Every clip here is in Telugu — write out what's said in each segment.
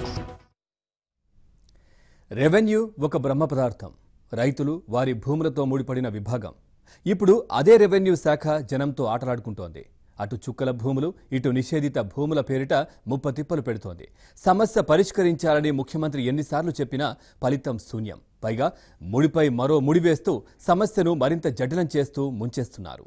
రెవెన్యూ ఒక బ్రహ్మ పదార్థం రైతులు వారి భూములతో ముడిపడిన విభాగం ఇప్పుడు అదే రెవెన్యూ శాఖ జనంతో ఆటలాడుకుంటోంది అటు చుక్కల భూములు ఇటు నిషేధిత భూముల పేరిట ముప్పతిప్పలు పెడుతోంది సమస్య పరిష్కరించాలని ముఖ్యమంత్రి ఎన్నిసార్లు చెప్పినా ఫలితం శూన్యం పైగా ముడిపై మరో ముడి వేస్తూ సమస్యను మరింత జటిలం చేస్తూ ముంచేస్తున్నారు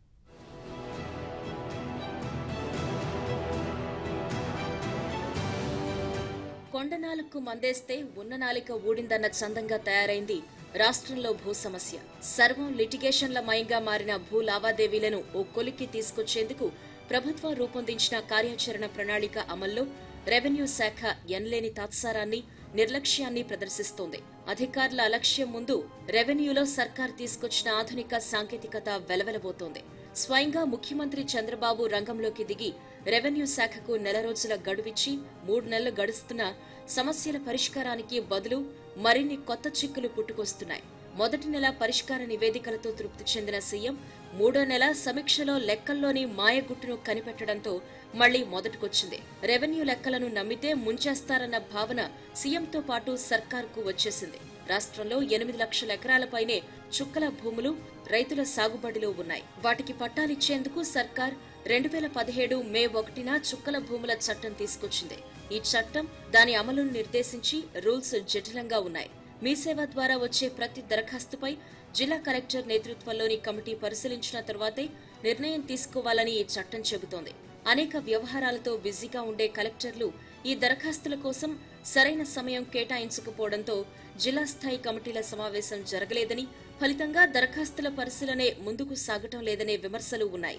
కొండ నాలుగు మందేస్తే ఉన్న నాలిక ఊడిందన్న చందంగా తయారైంది రాష్ట్రంలో భూ సమస్య సర్వం లిటిగేషన్ల మయంగా మారిన భూ లావాదేవీలను ఓ కొలిక్కి తీసుకొచ్చేందుకు ప్రభుత్వం రూపొందించిన కార్యాచరణ ప్రణాళిక అమల్లో రెవెన్యూ శాఖ ఎనలేని తాత్సారాన్ని నిర్లక్ష్యాన్ని ప్రదర్శిస్తోంది అధికారుల అలక్ష్యం ముందు రెవెన్యూలో సర్కార్ తీసుకొచ్చిన ఆధునిక సాంకేతికత వెలవెలబోతోంది స్వయంగా ముఖ్యమంత్రి చంద్రబాబు రంగంలోకి దిగి రెవెన్యూ శాఖకు నెల రోజుల గడువిచ్చి మూడు నెలలు గడుస్తున్నా సమస్యల పరిష్కారానికి బదులు మరిన్ని కొత్త చిక్కులు పుట్టుకొస్తున్నాయి మొదటి నెల పరిష్కార నివేదికలతో తృప్తి చెందిన సీఎం మూడో నెల సమీక్షలో లెక్కల్లోని మాయగుట్టును కనిపెట్టడంతో మళ్లీ మొదటికొచ్చింది రెవెన్యూ లెక్కలను నమ్మితే ముంచేస్తారన్న భావన సీఎంతో పాటు సర్కార్కు వచ్చేసింది రాష్ట్రంలో ఎనిమిది లక్షల ఎకరాలపైనే చుక్కల భూములు రైతుల సాగుబడిలో ఉన్నాయి వాటికి పట్టాలిచ్చేందుకు సర్కార్ రెండు వేల పదిహేడు మే ఒకటిన చుక్కల భూముల చట్టం తీసుకొచ్చింది ఈ చట్టం దాని అమలును నిర్దేశించి రూల్స్ జటిలంగా ఉన్నాయి మీ సేవ ద్వారా వచ్చే ప్రతి దరఖాస్తుపై జిల్లా కలెక్టర్ నేతృత్వంలోని కమిటీ పరిశీలించిన తర్వాతే నిర్ణయం తీసుకోవాలని ఈ చట్టం చెబుతోంది అనేక వ్యవహారాలతో బిజీగా ఉండే కలెక్టర్లు ఈ దరఖాస్తుల కోసం సరైన సమయం కేటాయించకపోవడంతో జిల్లా స్థాయి కమిటీల సమావేశం జరగలేదని ఫలితంగా దరఖాస్తుల పరిశీలనే ముందుకు సాగటం లేదనే విమర్శలు ఉన్నాయి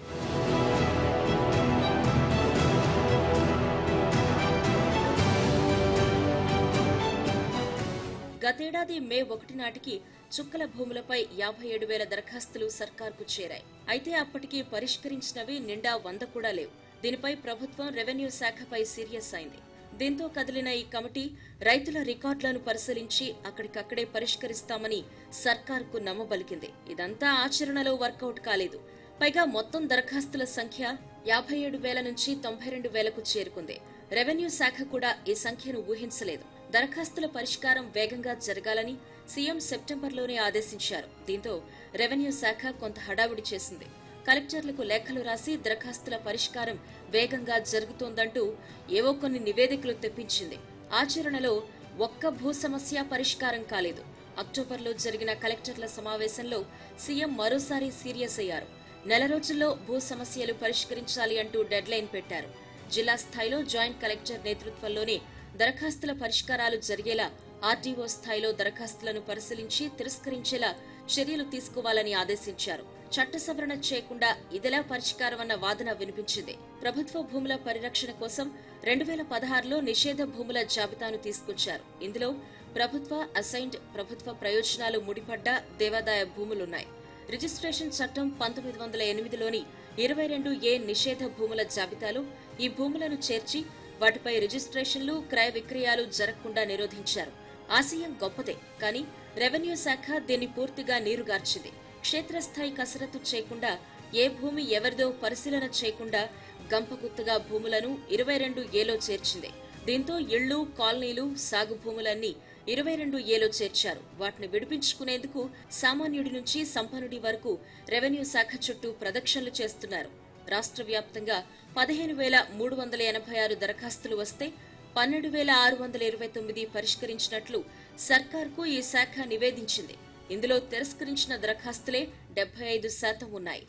గతేడాది మే ఒకటి నాటికి చుక్కల భూములపై యాభై ఏడు వేల దరఖాస్తులు సర్కార్కు చేరాయి అయితే అప్పటికి పరిష్కరించినవి నిండా వంద కూడా లేవు దీనిపై ప్రభుత్వం రెవెన్యూ శాఖపై సీరియస్ అయింది దీంతో కదిలిన ఈ కమిటీ రైతుల రికార్డులను పరిశీలించి అక్కడికక్కడే పరిష్కరిస్తామని సర్కార్కు నమ్మబలికింది ఇదంతా ఆచరణలో వర్కౌట్ కాలేదు పైగా మొత్తం దరఖాస్తుల సంఖ్య యాభై ఏడు వేల నుంచి తొంభై రెండు వేలకు చేరుకుంది రెవెన్యూ శాఖ కూడా ఈ సంఖ్యను ఊహించలేదు దరఖాస్తుల పరిష్కారం వేగంగా జరగాలని సీఎం సెప్టెంబర్లోనే ఆదేశించారు దీంతో రెవెన్యూ శాఖ కొంత హడావుడి చేసింది కలెక్టర్లకు లేఖలు రాసి దరఖాస్తుల పరిష్కారం వేగంగా జరుగుతోందంటూ ఏవో కొన్ని నివేదికలు తెప్పించింది ఆచరణలో ఒక్క భూ సమస్య పరిష్కారం కాలేదు అక్టోబర్లో జరిగిన కలెక్టర్ల సమావేశంలో సీఎం మరోసారి సీరియస్ అయ్యారు నెల రోజుల్లో భూ సమస్యలు పరిష్కరించాలి అంటూ డెడ్లైన్ పెట్టారు జిల్లా స్థాయిలో జాయింట్ కలెక్టర్ నేతృత్వంలోనే దరఖాస్తుల పరిష్కారాలు జరిగేలా ఆర్డీఓ స్థాయిలో దరఖాస్తులను పరిశీలించి తిరస్కరించేలా చర్యలు తీసుకోవాలని ఆదేశించారు చట్ట సవరణ చేయకుండా ఇదిలా పరిష్కారమన్న వాదన వినిపించింది ప్రభుత్వ భూముల పరిరక్షణ కోసం రెండు వేల పదహారులో నిషేధ భూముల జాబితాను తీసుకొచ్చారు ఇందులో ప్రభుత్వ అసైన్డ్ ప్రభుత్వ ప్రయోజనాలు ముడిపడ్డ దేవాదాయ భూములున్నాయి రిజిస్ట్రేషన్ చట్టం పంతొమ్మిది వందల ఎనిమిదిలోని ఇరవై రెండు ఏ నిషేధ భూముల జాబితాలో ఈ భూములను చేర్చి వాటిపై రిజిస్ట్రేషన్లు క్రయ విక్రయాలు జరగకుండా నిరోధించారు ఆశయం గొప్పదే కానీ రెవెన్యూ శాఖ దీన్ని పూర్తిగా నీరుగార్చింది క్షేత్రస్థాయి కసరత్తు చేయకుండా ఏ భూమి ఎవరిదో పరిశీలన చేయకుండా గంపగుత్తగా భూములను ఇరవై రెండు ఏలో చేర్చింది దీంతో ఇళ్లు కాలనీలు సాగు భూములన్నీ ఇరవై రెండు ఏలో చేర్చారు వాటిని విడిపించుకునేందుకు సామాన్యుడి నుంచి సంపన్నుడి వరకు రెవెన్యూ శాఖ చుట్టూ ప్రదక్షిణలు చేస్తున్నారు రాష్ట్ర వ్యాప్తంగా పదిహేను వేల మూడు వందల ఎనభై ఆరు దరఖాస్తులు వస్తే పన్నెండు వేల ఆరు వందల ఇరవై తొమ్మిది పరిష్కరించినట్లు సర్కార్కు ఈ శాఖ నివేదించింది ఇందులో తిరస్కరించిన దరఖాస్తులే డెబ్బై ఐదు శాతం ఉన్నాయి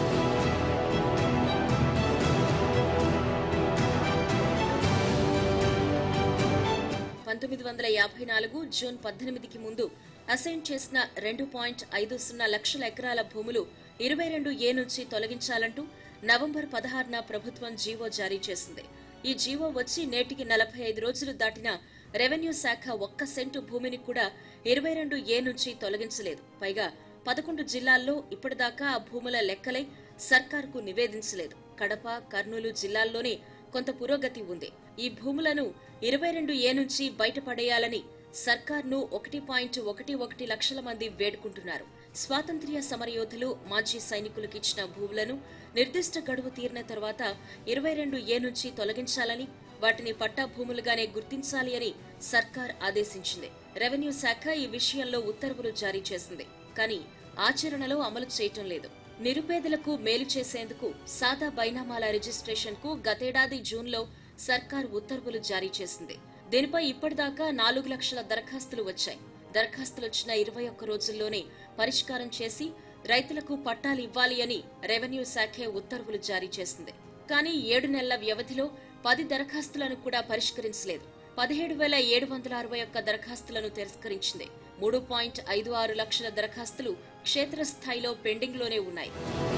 పంతొమ్మిది వందల యాభై నాలుగు జూన్ పద్దెనిమిదికి ముందు అసైన్ చేసిన రెండు పాయింట్ ఐదు సున్నా లక్షల ఎకరాల భూములు ఇరవై రెండు ఏ నుంచి తొలగించాలంటూ నవంబర్ పదహారున ప్రభుత్వం జీవో జారీ చేసింది ఈ జీవో వచ్చి నేటికి నలభై ఐదు రోజులు దాటిన రెవెన్యూ శాఖ ఒక్క సెంటు భూమిని కూడా ఇరవై రెండు ఏ నుంచి తొలగించలేదు పైగా పదకొండు జిల్లాల్లో ఇప్పటిదాకా ఆ భూముల లెక్కలై సర్కార్కు నివేదించలేదు కడప కర్నూలు జిల్లాల్లోనే కొంత పురోగతి ఉంది ఈ భూములను ఇరవై రెండు ఏ నుంచి బయటపడేయాలని సర్కార్ను ఒకటి పాయింట్ ఒకటి ఒకటి లక్షల మంది వేడుకుంటున్నారు స్వాతంత్ర్య సమరయోధులు మాజీ సైనికులకు ఇచ్చిన భూములను నిర్దిష్ట గడువు తీరిన తర్వాత ఇరవై రెండు ఏ నుంచి తొలగించాలని వాటిని పట్టా భూములుగానే గుర్తించాలి అని సర్కార్ ఆదేశించింది రెవెన్యూ శాఖ ఈ విషయంలో ఉత్తర్వులు జారీ చేసింది కానీ ఆచరణలో అమలు చేయటం లేదు నిరుపేదలకు మేలు చేసేందుకు సాదా బైనామాల రిజిస్ట్రేషన్ కు గతేడాది జూన్లో సర్కార్ ఉత్తర్వులు జారీ చేసింది దీనిపై ఇప్పటిదాకా నాలుగు లక్షల దరఖాస్తులు వచ్చాయి దరఖాస్తులు వచ్చిన ఇరవై ఒక్క రోజుల్లోనే పరిష్కారం చేసి రైతులకు పట్టాలు ఇవ్వాలి అని రెవెన్యూ శాఖే ఉత్తర్వులు జారీ చేసింది కానీ ఏడు నెలల వ్యవధిలో పది దరఖాస్తులను కూడా పరిష్కరించలేదు పదిహేడు వేల ఏడు వందల అరవై ఒక్క దరఖాస్తులను తిరస్కరించింది మూడు పాయింట్ ఐదు ఆరు లక్షల దరఖాస్తులు క్షేత్రస్థాయిలో పెండింగ్లోనే ఉన్నాయి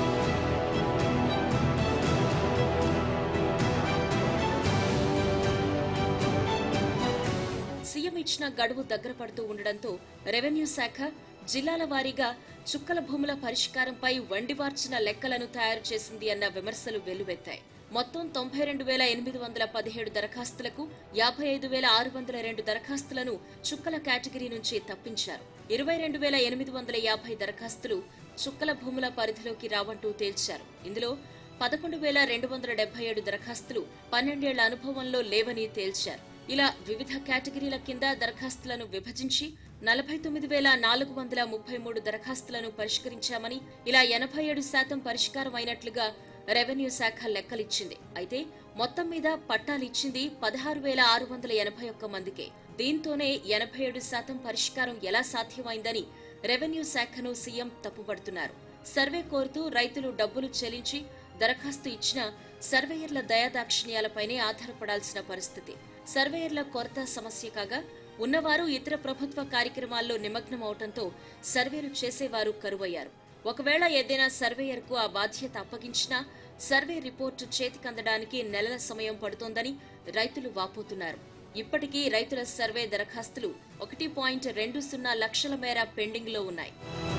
సీఎం ఇచ్చిన గడువు దగ్గర పడుతూ ఉండడంతో రెవెన్యూ శాఖ జిల్లాల వారీగా చుక్కల భూముల పరిష్కారంపై వండివార్చిన లెక్కలను తయారు చేసింది అన్న విమర్శలు వెల్లువెత్తాయి మొత్తం తొంభై రెండు వేల ఎనిమిది వందల పదిహేడు దరఖాస్తులకు యాభై ఐదు వేల ఆరు వందల రెండు దరఖాస్తులను చుక్కల కేటగిరీ నుంచి తప్పించారు ఇరవై రెండు వేల ఎనిమిది వందల యాభై దరఖాస్తులు చుక్కల భూముల పరిధిలోకి రావంటూ తేల్చారు ఇందులో పదకొండు వేల రెండు వందల డెబ్బై ఏడు దరఖాస్తులు పన్నెండేళ్ల అనుభవంలో లేవని తేల్చారు ఇలా వివిధ కేటగిరీల కింద దరఖాస్తులను విభజించి నలభై తొమ్మిది వేల నాలుగు వందల ముప్పై మూడు దరఖాస్తులను పరిష్కరించామని ఇలా ఎనభై ఏడు శాతం పరిష్కారం అయినట్లుగా రెవెన్యూ శాఖ లెక్కలిచ్చింది అయితే మొత్తం మీద పట్టాలిచ్చింది పదహారు వేల ఆరు వందల ఎనభై ఒక్క మందికే దీంతోనే ఎనభై ఏడు శాతం పరిష్కారం ఎలా సాధ్యమైందని రెవెన్యూ శాఖను సీఎం తప్పుపడుతున్నారు సర్వే కోరుతూ రైతులు డబ్బులు చెల్లించి దరఖాస్తు ఇచ్చినా సర్వేయర్ల దయాదాక్షిణ్యాలపైనే ఆధారపడాల్సిన పరిస్థితి సర్వేయర్ల కొరత సమస్య కాగా ఉన్నవారు ఇతర ప్రభుత్వ కార్యక్రమాల్లో నిమగ్నమవటంతో సర్వేలు చేసేవారు కరువయ్యారు ఒకవేళ ఏదైనా సర్వేయర్కు ఆ బాధ్యత అప్పగించినా సర్వే రిపోర్టు చేతికందడానికి నెలల సమయం పడుతోందని రైతులు వాపోతున్నారు ఇప్పటికీ రైతుల సర్వే దరఖాస్తులు ఒకటి పాయింట్ రెండు సున్నా లక్షల మేర పెండింగ్లో ఉన్నాయి